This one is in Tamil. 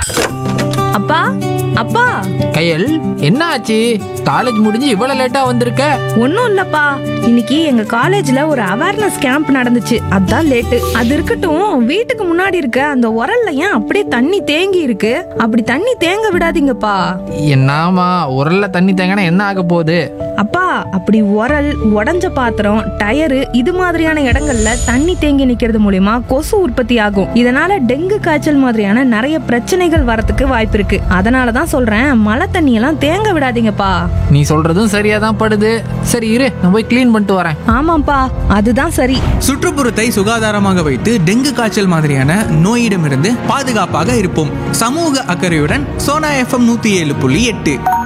அப்பா அப்பா கையல் என்ன ஆச்சு காலேஜ் முடிஞ்சு இவ்வளவு லேட்டா வந்திருக்க ஒன்றும் இல்லப்பா இன்னைக்கு எங்க காலேஜ்ல ஒரு அவேர்னஸ் கேம்ப் நடந்துச்சு அதான் லேட்டு அது இருக்கட்டும் வீட்டுக்கு முன்னாடி இருக்க அந்த உரல்ல ஏன் அப்படியே தண்ணி தேங்கி இருக்கு அப்படி தண்ணி தேங்க விடாதீங்கப்பா என்னாமா உரல்ல தண்ணி தேங்கினா என்ன ஆக போகுது அப்பா அப்படி உரல் உடஞ்ச பாத்திரம் டயரு இது மாதிரியான இடங்கள்ல தண்ணி தேங்கி நிக்கிறது மூலியமா கொசு உற்பத்தி ஆகும் இதனால டெங்கு காய்ச்சல் மாதிரியான நிறைய பிரச்சனைகள் வரத்துக்கு வாய்ப்பு இருக்கு அதனால தான் சொல்றேன் மழை தண்ணியெல்லாம் தேங்க விடாதீங்கப்பா நீ சொல்றதும் சரியா தான் படுது சரி இரு நான் போய் க்ளீன் பண்ணிட்டு வரேன் ஆமாப்பா அதுதான் சரி சுற்றுப்புறத்தை சுகாதாரமாக வைத்து டெங்கு காய்ச்சல் மாதிரியான நோயிடமிருந்து பாதுகாப்பாக இருப்போம் சமூக அக்கறையுடன் சோனா எஃப்எம் நூத்தி ஏழு புள்ளி எட்டு